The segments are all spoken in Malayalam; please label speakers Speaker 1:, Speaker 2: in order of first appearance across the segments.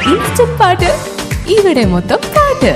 Speaker 1: ഇൻസ്റ്റന്റ് പാട്ട് ഇവിടെ മൊത്തം പാട്ട്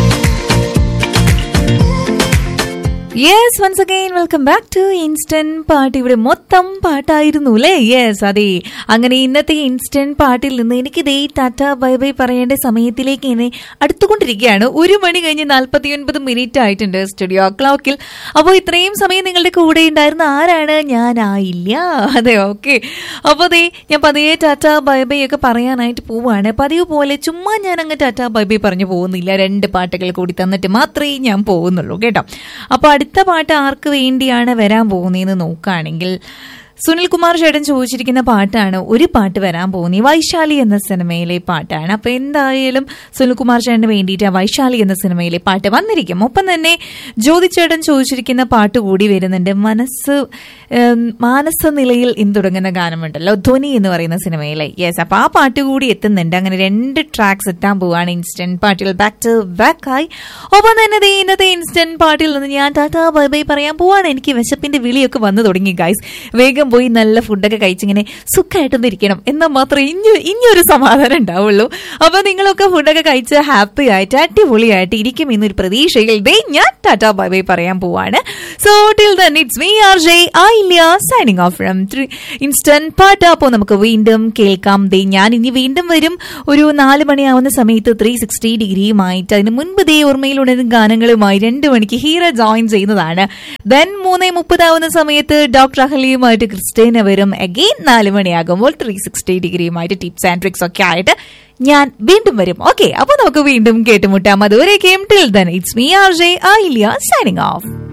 Speaker 1: yes once again welcome back to instant പാട്ട് ഇവിടെ മൊത്തം പാട്ടായിരുന്നു അല്ലേ യെസ് അതെ അങ്ങനെ ഇന്നത്തെ ഇൻസ്റ്റന്റ് പാട്ടിൽ നിന്ന് എനിക്ക് ദേ ടാറ്റ ബൈ ബൈ പറയേണ്ട സമയത്തിലേക്ക് ഇങ്ങനെ അടുത്തുകൊണ്ടിരിക്കുകയാണ് ഒരു മണി കഴിഞ്ഞ് നാൽപ്പത്തി ഒൻപത് മിനിറ്റ് ആയിട്ടുണ്ട് സ്റ്റുഡിയോ ക്ലോക്കിൽ അപ്പോൾ ഇത്രയും സമയം നിങ്ങളുടെ കൂടെ ഉണ്ടായിരുന്ന ആരാണ് ഞാനായില്ല അതെ ഓക്കെ അപ്പോൾ ദേ ഞാൻ പതിയെ ടാറ്റ ബൈ ബൈ ഒക്കെ പറയാനായിട്ട് പോവാണ് പതിവ് പോലെ ചുമ്മാ ഞാൻ അങ്ങ് ടാറ്റ ബൈ ബൈ പറഞ്ഞു പോകുന്നില്ല രണ്ട് പാട്ടുകൾ കൂടി തന്നിട്ട് മാത്രമേ ഞാൻ പോകുന്നുള്ളൂ കേട്ടോ അപ്പോൾ അടുത്ത പാട്ട് ആർക്ക് വേണ്ടിയാണ് വരാൻ പോകുന്നതെന്ന് നോക്കുകയാണെങ്കിൽ സുനിൽ കുമാർ ചേട്ടൻ ചോദിച്ചിരിക്കുന്ന പാട്ടാണ് ഒരു പാട്ട് വരാൻ പോകുന്നത് വൈശാലി എന്ന സിനിമയിലെ പാട്ടാണ് അപ്പൊ എന്തായാലും സുനിൽ കുമാർ ചേട്ടന് വേണ്ടിയിട്ട് ആ വൈശാലി എന്ന സിനിമയിലെ പാട്ട് വന്നിരിക്കും ഒപ്പം തന്നെ ജ്യോതി ചേട്ടൻ ചോദിച്ചിരിക്കുന്ന പാട്ട് കൂടി വരുന്നുണ്ട് മനസ്സ് ഏം, മാനസ നിലയിൽ ഇന്ന് തുടങ്ങുന്ന ഗാനമുണ്ടല്ലോ ധ്വനി എന്ന് പറയുന്ന സിനിമയിലെ യെസ് അപ്പൊ ആ പാട്ട് കൂടി എത്തുന്നുണ്ട് അങ്ങനെ രണ്ട് ട്രാക്സ് എത്താൻ പോവാണ് ഇൻസ്റ്റന്റ് പാട്ടിൽ ബാക്ക് ടു ബാക്ക് ആയി ഒപ്പം തന്നെ ദേ ഇന്നത്തെ ഇൻസ്റ്റന്റ് പാട്ടിൽ നിന്ന് ഞാൻ ടാറ്റാ ബൈ ബൈ പറയാൻ പോവാണ് എനിക്ക് വിശപ്പിന്റെ വിളിയൊക്കെ വന്നു തുടങ്ങി ഗൈസ് വേഗം പോയി നല്ല ഫുഡൊക്കെ കഴിച്ചിങ്ങനെ സുഖമായിട്ടൊന്നും ഇരിക്കണം എന്നാൽ മാത്രമേ ഇനി ഇനിയൊരു സമാധാനം ഉണ്ടാവുള്ളൂ അപ്പൊ നിങ്ങളൊക്കെ ഫുഡൊക്കെ കഴിച്ച് ഹാപ്പി ആയിട്ട് അടിപൊളിയായിട്ട് ഇരിക്കും എന്നൊരു പ്രതീക്ഷയിൽ ദേ ഞാൻ ടാറ്റാ ബൈ ബൈ പറയാൻ പോവാണ് so till then it's me R J ആയില്ല സൈനിങ് ഓഫ് ഫ്രം ഇൻസ്റ്റന്റ് പാട്ട് അപ്പോൾ നമുക്ക് വീണ്ടും കേൾക്കാം ദേ ഞാൻ ഇനി വീണ്ടും വരും ഒരു നാല് മണിയാവുന്ന സമയത്ത് ത്രീ സിക്സ്റ്റി ഡിഗ്രിയുമായിട്ട് അതിന് മുൻപ് ദേ ഓർമ്മയിലുണരും ഗാനങ്ങളുമായി രണ്ട് മണിക്ക് ഹീറോ ജോയിൻ ചെയ്യുന്നതാണ് ദെൻ മൂന്നേ മുപ്പതാവുന്ന സമയത്ത് ഡോക്ടർ അഹലിയുമായിട്ട് ക്രിസ്റ്റേന വരും അഗെയിൻ നാല് മണിയാകുമ്പോൾ three sixty ഡിഗ്രിയുമായിട്ട് tips and tricks ഒക്കെ ആയിട്ട് ഞാൻ വീണ്ടും വരും ഓക്കെ അപ്പൊ നമുക്ക് വീണ്ടും കേട്ടുമുട്ടാം അതുവരെ came till then it's me R J ആയില്ല സൈനിങ് ഓഫ്